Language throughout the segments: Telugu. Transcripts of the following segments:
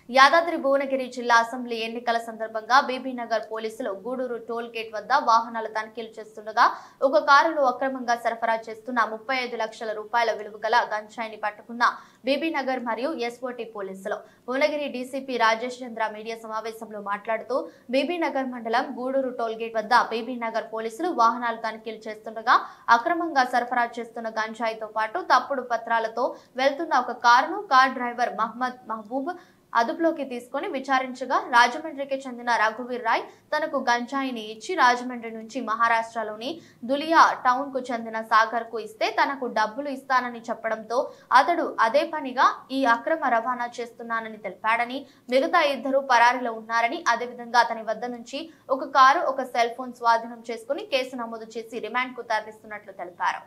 యాదాద్రి భువనగిరి జిల్లా అసెంబ్లీ ఎన్నికల సందర్భంగా బీబీనగర్ పోలీసులు గూడూరు టోల్ గేట్ వద్ద వాహనాల తనిఖీలు చేస్తుండగా ఒక కారులో అక్రమంగా సరఫరా చేస్తున్న ముప్పై ఐదు లక్షల రూపాయల విలువ గల గంజాయిని పట్టుకున్న బీబీనగర్ మరియు ఎస్ఓటి పోలీసులు భువనగిరి డీసీపీ రాజేష్ చంద్ర మీడియా సమావేశంలో మాట్లాడుతూ బీబీనగర్ మండలం గూడూరు టోల్ గేట్ వద్ద బీబీనగర్ పోలీసులు వాహనాలు తనిఖీలు చేస్తుండగా అక్రమంగా సరఫరా చేస్తున్న గంజాయితో పాటు తప్పుడు పత్రాలతో వెళ్తున్న ఒక కారును కార్ డ్రైవర్ మహమ్మద్ మహబూబ్ అదుపులోకి తీసుకొని విచారించగా రాజమండ్రికి చెందిన రఘువీర్ రాయ్ తనకు గంజాయిని ఇచ్చి రాజమండ్రి నుంచి మహారాష్ట్రలోని దులియా టౌన్ కు చెందిన సాగర్ కు ఇస్తే తనకు డబ్బులు ఇస్తానని చెప్పడంతో అతడు అదే పనిగా ఈ అక్రమ రవాణా చేస్తున్నానని తెలిపాడని మిగతా ఇద్దరు పరారీలో ఉన్నారని అదేవిధంగా అతని వద్ద నుంచి ఒక కారు ఒక సెల్ ఫోన్ స్వాధీనం చేసుకుని కేసు నమోదు చేసి రిమాండ్ కు తరలిస్తున్నట్లు తెలిపారు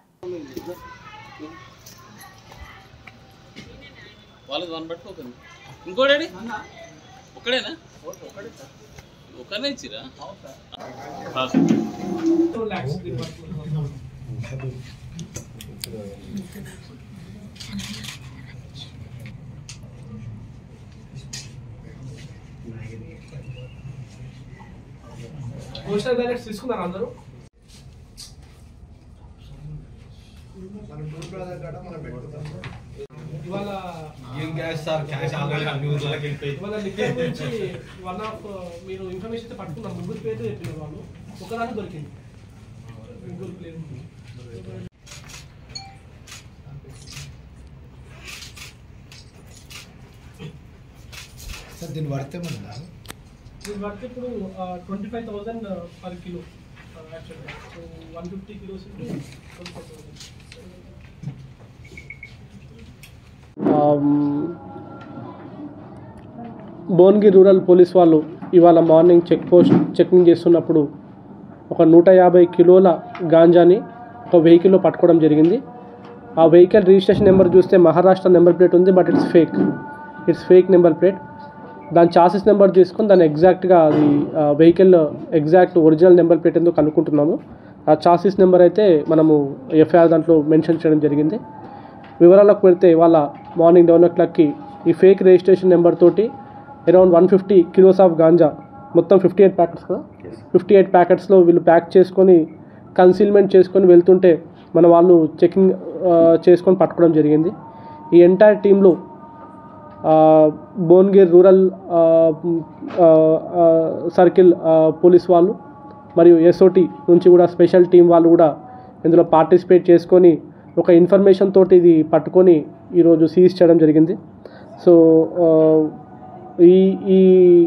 వాళ్ళది వన్ పట్టుకోకండి ఇంకోడేడి ఒక్కడేనా ఒక్కనే ఇచ్చిరా పోస్టల్ బ్యాలెట్స్ తీసుకున్నారు అందరూ ఇవాళ ఏం గ్యాస్ సార్ క్యాష్ ఆల్రెడీ అన్ని ఊర్లకి వెళ్ళిపోయి ఇవాళ నిఖిల్ గురించి వన్ ఆఫ్ మీరు ఇన్ఫర్మేషన్ అయితే పట్టుకున్నారు ముగ్గురు పేర్లు చెప్పినారు వాళ్ళు ఒకదాని దొరికింది ముగ్గురు పేరు సార్ దీని వర్త్ ఏమన్నా దీని వర్త్ ఇప్పుడు twenty five thousand per kilo యాక్చువల్గా so one fifty kilos into twenty five thousand Bhuvanagiri rural police వాళ్ళు ఇవాళ మార్నింగ్ చెక్ పోస్ట్ చెకింగ్ చేస్తున్నప్పుడు ఒక నూట యాభై కిలోల గాంజాని ఒక వెహికల్లో పట్టుకోవడం జరిగింది ఆ వెహికల్ రిజిస్ట్రేషన్ నెంబర్ చూస్తే మహారాష్ట్ర నెంబర్ ప్లేట్ ఉంది but it's fake it's fake number plate దాని చాసెస్ నెంబర్ తీసుకొని దాన్ని ఎగ్జాక్ట్గా అది vehicle exact original number plate ఎందుకు కనుక్కుంటున్నాము ఆ చాసిస్ నెంబర్ అయితే మనము ఎఫ్ఐఆర్ దాంట్లో మెన్షన్ చేయడం జరిగింది వివరాలకు వెళ్తే వాళ్ళ మార్నింగ్ లెవెన్ ఓ క్లాక్కి ఈ ఫేక్ రిజిస్ట్రేషన్ నెంబర్ తోటి around one fifty kilos of ganja మొత్తం ఫిఫ్టీ ఎయిట్ ప్యాకెట్స్ కదా ఫిఫ్టీ ఎయిట్ ప్యాకెట్స్లో వీళ్ళు ప్యాక్ చేసుకొని కన్సీల్మెంట్ చేసుకొని వెళ్తుంటే మన వాళ్ళు చెకింగ్ చేసుకొని పట్టుకోవడం జరిగింది ఈ ఎంటైర్ టీంలో భువనగిరి రూరల్ సర్కిల్ పోలీస్ వాళ్ళు మరియు ఎస్ఓటి నుంచి కూడా స్పెషల్ టీం వాళ్ళు కూడా ఇందులో పార్టిసిపేట్ చేసుకొని ఒక ఇన్ఫర్మేషన్ తోటి ఇది పట్టుకొని ఈరోజు సీజ్ చేయడం జరిగింది సో ఆ, ఈ ఈ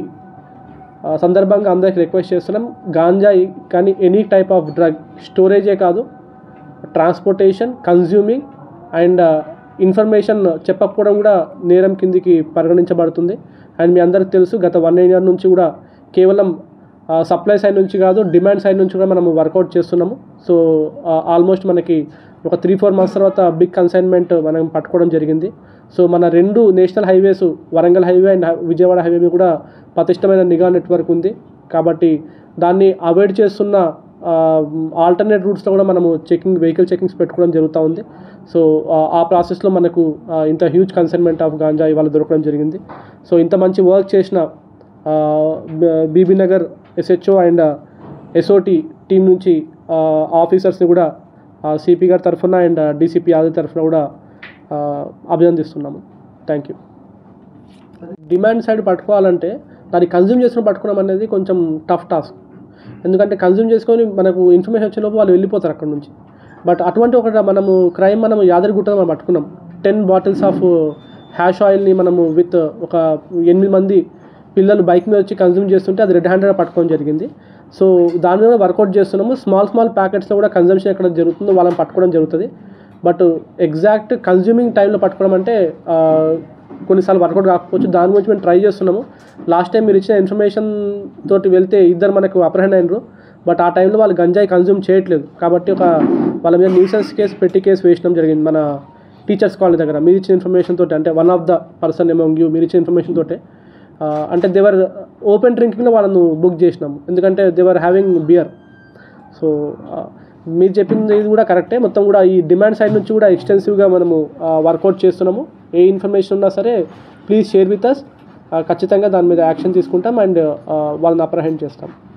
ఆ, సందర్భంగా అందరికి రిక్వెస్ట్ చేస్తున్నాం గాంజా కానీ ఎనీ టైప్ ఆఫ్ డ్రగ్ స్టోరేజే కాదు ట్రాన్స్పోర్టేషన్ కన్జ్యూమింగ్ అండ్ ఇన్ఫర్మేషన్ చెప్పకపోవడం కూడా నేరం కిందికి పరిగణించబడుతుంది అండ్ మీ అందరికి తెలుసు గత వన్ ఇయర్ నుంచి కూడా కేవలం సప్లై సైడ్ నుంచి కాదు డిమాండ్ సైడ్ నుంచి కూడా మనం వర్కౌట్ చేస్తున్నాము సో ఆల్మోస్ట్ మనకి ఒక త్రీ ఫోర్ మంత్స్ తర్వాత బిగ్ కన్సైన్మెంట్ మనం పట్టుకోవడం జరిగింది సో మన రెండు national highways Warangal highway and Vijayawada highway మీద కూడా పటిష్టమైన నిఘా నెట్వర్క్ ఉంది కాబట్టి దాన్ని అవాయిడ్ చేస్తున్న ఆల్టర్నేట్ రూట్స్లో కూడా మనము చెకింగ్ వెహికల్ చెకింగ్స్ పెట్టుకోవడం జరుగుతూ ఉంది సో ఆ- ఆ ప్రాసెస్లో మనకు ఆ, ఇంత హ్యూజ్ కన్సైన్మెంట్ ఆఫ్ గాంజా ఇవాళ దొరకడం జరిగింది సో ఇంత మంచి వర్క్ చేసిన Bibinagar SHO and SOT team నుంచి ఆఫీసర్స్ని కూడా సిపి గారి తరఫున అండ్ డీసీపీ యాదవ్ తరఫున కూడా ఆ, అభినందిస్తున్నాము థ్యాంక్ యూ డిమాండ్ సైడ్ పట్టుకోవాలంటే దాన్ని కన్జ్యూమ్ చేసుకుని పట్టుకోవడం అనేది కొంచెం టఫ్ టాస్క్ ఎందుకంటే కన్జ్యూమ్ చేసుకొని మనకు ఇన్ఫర్మేషన్ వచ్చేలోపు వాళ్ళు వెళ్ళిపోతారు అక్కడ నుంచి బట్ అటువంటి ఒక మనము క్రైమ్ మనం యాదగిరిగుట్టలో మనం పట్టుకున్నాం టెన్ బాటిల్స్ ఆఫ్ హ్యాష్ ఆయిల్ని మనము విత్ ఒక ఎనిమిది మంది పిల్లలు బైక్ మీద వచ్చి కన్జ్యూమ్ చేస్తుంటే అది రెడ్ హ్యాండెడ్ పట్టుకోవడం జరిగింది సో దాని మీద వర్కౌట్ చేస్తున్నాము స్మాల్ స్మాల్ ప్యాకెట్స్లో కూడా కన్జంప్షన్ ఎక్కడ జరుగుతుందో వాళ్ళని పట్టుకోవడం జరుగుతుంది బట్ ఎగ్జాక్ట్ కన్జ్యూమింగ్ టైంలో పట్టుకోవడం అంటే ఆ, కొన్నిసార్లు వర్కౌట్ కాకపోవచ్చు దాని గురించి మేము ట్రై చేస్తున్నాము లాస్ట్ టైం మీరు ఇచ్చిన ఇన్ఫర్మేషన్ తోటి వెళ్తే ఇద్దరు మనకు అప్రహెండ్ అయినరు బట్ ఆ టైంలో వాళ్ళు గంజాయి కన్జ్యూమ్ చేయట్లేదు కాబట్టి ఒక వాళ్ళ మీద న్యూసెన్స్ కేసు పెట్టి కేసు వేయడం జరిగింది మన టీచర్స్ కాలేజ్ దగ్గర మీరు ఇచ్చిన ఇన్ఫర్మేషన్ తోటి అంటే one of the person among you మీరు ఇచ్చిన ఇన్ఫర్మేషన్ తోటే ఆ, అంటే దేవర్ ఓపెన్ డ్రింకింగ్లో వాళ్ళను బుక్ చేసినాము ఎందుకంటే దేవర్ హ్యావింగ్ బియర్ సో ఆ, మీరు చెప్పింది ఇది కూడా కరెక్టే మొత్తం కూడా ఈ డిమాండ్ సైడ్ నుంచి కూడా ఎక్స్టెన్సివ్గా మనము వర్కౌట్ చేస్తున్నాము ఏ ఇన్ఫర్మేషన్ ఉన్నా సరే ప్లీజ్ షేర్ విత్ అస్ ఖచ్చితంగా దాని మీద యాక్షన్ తీసుకుంటాం అండ్ వాళ్ళని అప్రహెండ్ చేస్తాం